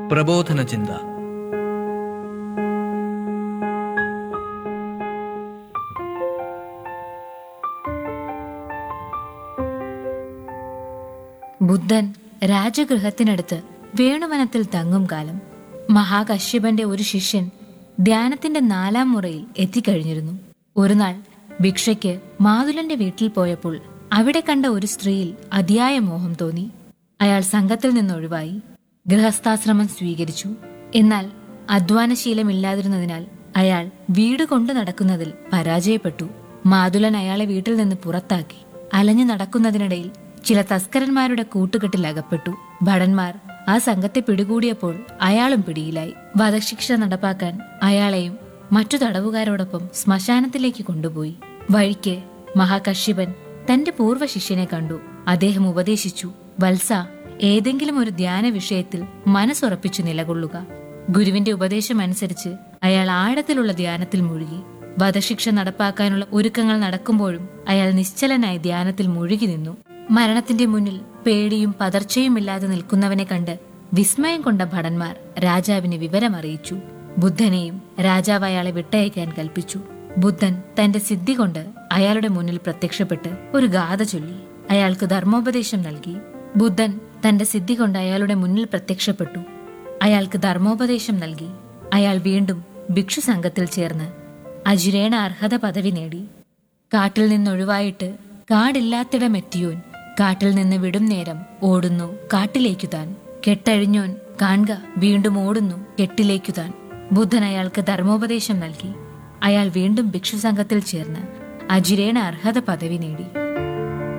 പ്രബോധന ചിന്ത ബുദ്ധൻ രാജഗൃഹത്തിനടുത്ത് വേണുവനത്തിൽ തങ്ങും കാലം മഹാകശ്യപന്റെ ഒരു ശിഷ്യൻ ധ്യാനത്തിന്റെ നാലാം മുറയിൽ എത്തിക്കഴിഞ്ഞിരുന്നു ഒരു നാൾ ഭിക്ഷയ്ക്ക് മാതുലന്റെ വീട്ടിൽ പോയപ്പോൾ അവിടെ കണ്ട ഒരു സ്ത്രീയിൽ അതിയായ മോഹം തോന്നി അയാൾ സംഘത്തിൽ നിന്നൊഴിവായി ഗൃഹസ്ഥാശ്രമം സ്വീകരിച്ചു എന്നാൽ അധ്വാനശീലമില്ലാതിരുന്നതിനാൽ അയാൾ വീട് കൊണ്ടു നടക്കുന്നതിൽ പരാജയപ്പെട്ടു മാതുലൻ അയാളെ വീട്ടിൽ നിന്ന് പുറത്താക്കി അലഞ്ഞു നടക്കുന്നതിനിടയിൽ ചില തസ്കരന്മാരുടെ കൂട്ടുകെട്ടിൽ അകപ്പെട്ടു ഭടന്മാർ ആ സംഘത്തെ പിടികൂടിയപ്പോൾ അയാളും പിടിയിലായി വധശിക്ഷ നടപ്പാക്കാൻ അയാളെയും മറ്റു തടവുകാരോടൊപ്പം ശ്മശാനത്തിലേക്ക് കൊണ്ടുപോയി വഴിക്ക് മഹാകശ്യപൻ തന്റെ പൂർവ്വ ശിഷ്യനെ കണ്ടു അദ്ദേഹം ഉപദേശിച്ചു വത്സ ഏതെങ്കിലും ഒരു ധ്യാന വിഷയത്തിൽ മനസ്സുറപ്പിച്ചു നിലകൊള്ളുക ഗുരുവിന്റെ ഉപദേശം അനുസരിച്ച് അയാൾ ആഴത്തിലുള്ള ധ്യാനത്തിൽ മുഴുകി വധശിക്ഷ നടപ്പാക്കാനുള്ള ഒരുക്കങ്ങൾ നടക്കുമ്പോഴും അയാൾ നിശ്ചലനായി ധ്യാനത്തിൽ മുഴുകി നിന്നു മരണത്തിന്റെ മുന്നിൽ പേടിയും പതർച്ചയും ഇല്ലാതെ നിൽക്കുന്നവനെ കണ്ട് വിസ്മയം കൊണ്ട ഭടന്മാർ രാജാവിന് വിവരമറിയിച്ചു ബുദ്ധനെയും രാജാവ് അയാളെ വിട്ടയക്കാൻ കൽപ്പിച്ചു ബുദ്ധൻ തന്റെ സിദ്ധി കൊണ്ട് അയാളുടെ മുന്നിൽ പ്രത്യക്ഷപ്പെട്ട് ഒരു ഗാഥ ചൊല്ലി അയാൾക്ക് ധർമ്മോപദേശം നൽകി ബുദ്ധൻ തന്റെ സിദ്ധി കൊണ്ട് അയാളുടെ മുന്നിൽ പ്രത്യക്ഷപ്പെട്ടു അയാൾക്ക് ധർമ്മോപദേശം നൽകി അയാൾ വീണ്ടും ഭിക്ഷു സംഘത്തിൽ ചേർന്ന് അജിരേണ അർഹത പദവി നേടി കാട്ടിൽ നിന്നൊഴിവായിട്ട് കാടില്ലാത്തിടമെത്തിയോൻ കാട്ടിൽ നിന്ന് വിടും നേരം ഓടുന്നു കാട്ടിലേക്കു താൻ കെട്ടഴിഞ്ഞോൻ കാണുക വീണ്ടും ഓടുന്നു കെട്ടിലേക്കു താൻ ബുദ്ധൻ അയാൾക്ക് ധർമ്മോപദേശം നൽകി അയാൾ വീണ്ടും ഭിക്ഷു സംഘത്തിൽ ചേർന്ന് അജിരേണ അർഹത പദവി നേടി